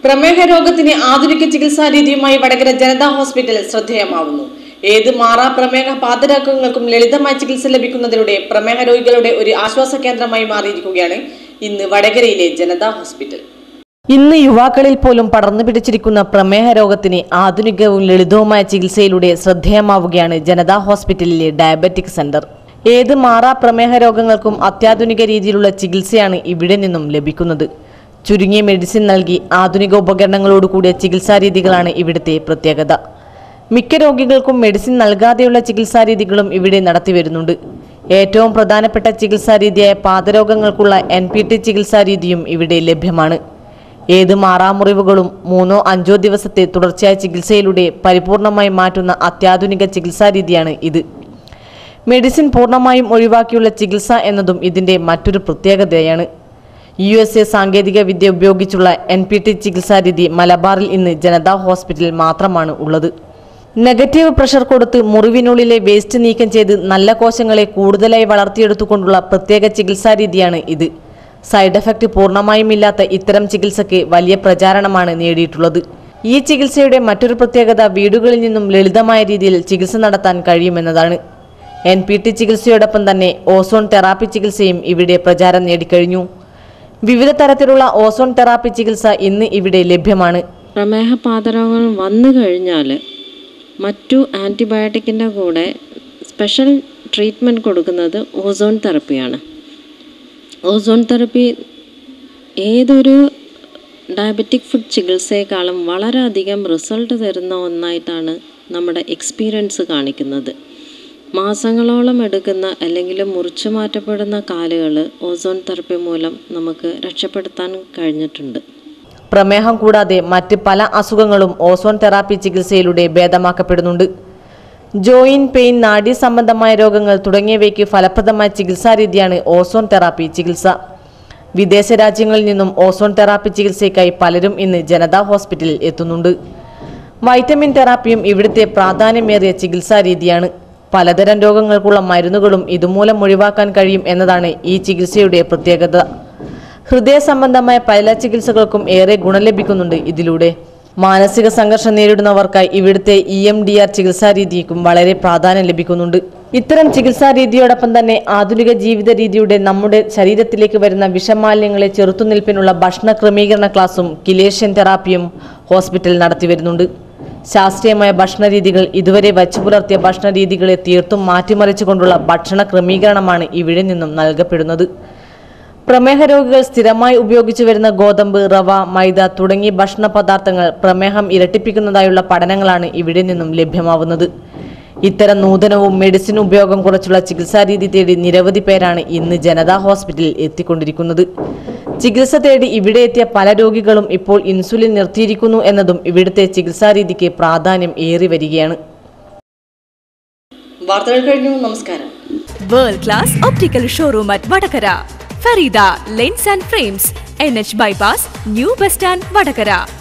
പ്രമേഹ രോഗത്തിന് ആധുനിക ചികിത്സാ രീതിയുമായി വടകര ജനതാ ഹോസ്പിറ്റൽ ശ്രദ്ധേയമാവുന്നു ഏത് മാറാ പ്രമേഹ പാതരോഗങ്ങൾക്കും ലളിതമായ ചികിത്സ ലഭിക്കുന്നതിലൂടെ പ്രമേഹ രോഗികളുടെ ഒരു ആശ്വാസ കേന്ദ്രമായി മാറിയിരിക്കുകയാണ് ഇന്ന് വടകരയിലെ ജനതാ ഹോസ്പിറ്റൽ ഇന്ന് യുവാക്കളിൽ പോലും പടർന്നു പിടിച്ചിരിക്കുന്ന പ്രമേഹ രോഗത്തിന് ആധുനികവും ലളിതവുമായ ചികിത്സയിലൂടെ ശ്രദ്ധേയമാവുകയാണ് ജനതാ ഹോസ്പിറ്റലിലെ ഡയബറ്റിക് സെന്റർ ഏത് മാറാ പ്രമേഹ രോഗങ്ങൾക്കും അത്യാധുനിക രീതിയിലുള്ള ചികിത്സയാണ് ഇവിടെ നിന്നും ലഭിക്കുന്നത് ചുരുങ്ങിയ മെഡിസിൻ നൽകി ആധുനിക ഉപകരണങ്ങളോട് കൂടിയ ചികിത്സാ രീതികളാണ് ഇവിടുത്തെ പ്രത്യേകത മിക്ക രോഗികൾക്കും മെഡിസിൻ നൽകാതെയുള്ള ചികിത്സാ രീതികളും ഇവിടെ നടത്തിവരുന്നുണ്ട് ഏറ്റവും പ്രധാനപ്പെട്ട ചികിത്സാ രീതിയായ പാദരോഗങ്ങൾക്കുള്ള എൻ പി ടി ചികിത്സാ രീതിയും ഇവിടെ ലഭ്യമാണ് ഏത് മാറാമുറിവുകളും മൂന്നോ അഞ്ചോ ദിവസത്തെ തുടർച്ചയായ ചികിത്സയിലൂടെ പരിപൂർണമായി മാറ്റുന്ന അത്യാധുനിക ചികിത്സാ രീതിയാണ് ഇത് മെഡിസിൻ പൂർണ്ണമായും ഒഴിവാക്കിയുള്ള ചികിത്സ എന്നതും ഇതിന്റെ മറ്റൊരു പ്രത്യേകതയാണ് യു എസ് എ സാങ്കേതിക വിദ്യ ഉപയോഗിച്ചുള്ള എൻ പി ടി ചികിത്സാ രീതി മലബാറിൽ ഇന്ന് ജനതാ ഹോസ്പിറ്റലിൽ മാത്രമാണ് ഉള്ളത് നെഗറ്റീവ് പ്രഷർ കൊടുത്ത് മുറിവിനുള്ളിലെ വേസ്റ്റ് നീക്കം ചെയ്ത് നല്ല കോശങ്ങളെ കൂടുതലായി വളർത്തിയെടുത്തുകൊണ്ടുള്ള പ്രത്യേക ചികിത്സാ രീതിയാണ് ഇത് സൈഡ് എഫക്റ്റ് പൂർണ്ണമായും ഇല്ലാത്ത ഇത്തരം ചികിത്സയ്ക്ക് വലിയ പ്രചാരണമാണ് നേടിയിട്ടുള്ളത് ഈ ചികിത്സയുടെ മറ്റൊരു പ്രത്യേകത വീടുകളിൽ നിന്നും ലളിതമായ രീതിയിൽ ചികിത്സ നടത്താൻ കഴിയുമെന്നതാണ് എൻ പി ടി ചികിത്സയോടൊപ്പം തന്നെ ഓസോൺ തെറാപ്പി ചികിത്സയും ഇവിടെ പ്രചാരം നേടിക്കഴിഞ്ഞു വിവിധ തരത്തിലുള്ള ഓസോൺ തെറാപ്പി ചികിത്സ ഇന്ന് ഇവിടെ ലഭ്യമാണ് പ്രമേഹ പാതരോഗങ്ങൾ വന്നു കഴിഞ്ഞാൽ മറ്റു ആൻറ്റിബയോട്ടിക്കിൻ്റെ കൂടെ സ്പെഷ്യൽ ട്രീറ്റ്മെൻറ്റ് കൊടുക്കുന്നത് ഓസോൺ തെറപ്പിയാണ് ഓസോൺ തെറപ്പി ഏതൊരു ഡയബറ്റിക് ഫുഡ് ചികിത്സയെക്കാളും വളരെയധികം റിസൾട്ട് തരുന്ന ഒന്നായിട്ടാണ് നമ്മുടെ എക്സ്പീരിയൻസ് കാണിക്കുന്നത് മാസങ്ങളോളം എടുക്കുന്ന അല്ലെങ്കിൽ മുറിച്ചു മാറ്റപ്പെടുന്ന കാലുകൾ ഓസോൺ തെറപ്പി മൂലം നമുക്ക് രക്ഷപ്പെടുത്താൻ കഴിഞ്ഞിട്ടുണ്ട് പ്രമേഹം കൂടാതെ മറ്റ് പല അസുഖങ്ങളും ഓസോൺ തെറാപ്പി ചികിത്സയിലൂടെ ഭേദമാക്കപ്പെടുന്നുണ്ട് ജോയിൻ പെയിൻ നാഡീ സംബന്ധമായ രോഗങ്ങൾ തുടങ്ങിയവയ്ക്ക് ഫലപ്രദമായ ചികിത്സാ രീതിയാണ് ഓസോൺ തെറാപ്പി ചികിത്സ വിദേശ രാജ്യങ്ങളിൽ നിന്നും ഓസോൺ തെറാപ്പി ചികിത്സയ്ക്കായി പലരും ഇന്ന് ജനതാ ഹോസ്പിറ്റലിൽ എത്തുന്നുണ്ട് വൈറ്റമിൻ തെറാപ്പിയും ഇവിടുത്തെ പ്രാധാന്യമേറിയ ചികിത്സാ രീതിയാണ് പലതരം രോഗങ്ങൾക്കുള്ള മരുന്നുകളും ഇതുമൂലം ഒഴിവാക്കാൻ കഴിയും എന്നതാണ് ഈ ചികിത്സയുടെ പ്രത്യേകത ഹൃദയ സംബന്ധമായ പല ചികിത്സകൾക്കും ഏറെ ഗുണം ലഭിക്കുന്നുണ്ട് ഇതിലൂടെ മാനസിക സംഘർഷം നേരിടുന്നവർക്കായി ഇവിടുത്തെ ഇ എം ഡി ആർ ചികിത്സാ രീതിക്കും വളരെ പ്രാധാന്യം ലഭിക്കുന്നുണ്ട് ഇത്തരം ചികിത്സാ രീതിയോടൊപ്പം തന്നെ ആധുനിക ജീവിത രീതിയുടെ നമ്മുടെ ശരീരത്തിലേക്ക് വരുന്ന വിഷമാലിന്യങ്ങളെ ചെറുത്തുനിൽപ്പിനുള്ള ഭക്ഷണ ക്രമീകരണ ക്ലാസും കിലേഷ്യൻ തെറാപ്പിയും ഹോസ്പിറ്റൽ നടത്തി വരുന്നുണ്ട് ശാസ്ത്രീയമായ ഭക്ഷണ രീതികൾ ഇതുവരെ വച്ചു പുലർത്തിയ ഭക്ഷണ രീതികളെ തീർത്തും മാറ്റിമറിച്ചുകൊണ്ടുള്ള ഭക്ഷണ ക്രമീകരണമാണ് ഇവിടെ നിന്നും നൽകപ്പെടുന്നത് പ്രമേഹ രോഗികൾ സ്ഥിരമായി ഉപയോഗിച്ചു വരുന്ന ഗോതമ്പ് റവ മൈദ തുടങ്ങിയ ഭക്ഷണ പദാർത്ഥങ്ങൾ പ്രമേഹം ഇരട്ടിപ്പിക്കുന്നതായുള്ള പഠനങ്ങളാണ് ഇവിടെ നിന്നും ലഭ്യമാവുന്നത് ഇത്തരം നൂതനവും മെഡിസിൻ ഉപയോഗം കുറച്ചുള്ള ചികിത്സാ രീതി തേടി നിരവധി പേരാണ് ഇന്ന് ജനതാ ഹോസ്പിറ്റലിൽ എത്തിക്കൊണ്ടിരിക്കുന്നത് ചികിത്സ തേടി ഇവിടെ എത്തിയ പല രോഗികളും ഇപ്പോൾ ഇൻസുലിൻ നിർത്തിയിരിക്കുന്നു എന്നതും ഇവിടുത്തെ ചികിത്സാ രീതിക്ക് പ്രാധാന്യം ഏറി വരികയാണ് വാർത്തകൾ കഴിഞ്ഞു നമസ്കാരം World class optical showroom at Vadakara. Farida Lens and Frames. NH Bypass, New Bus Stand, Vadakara.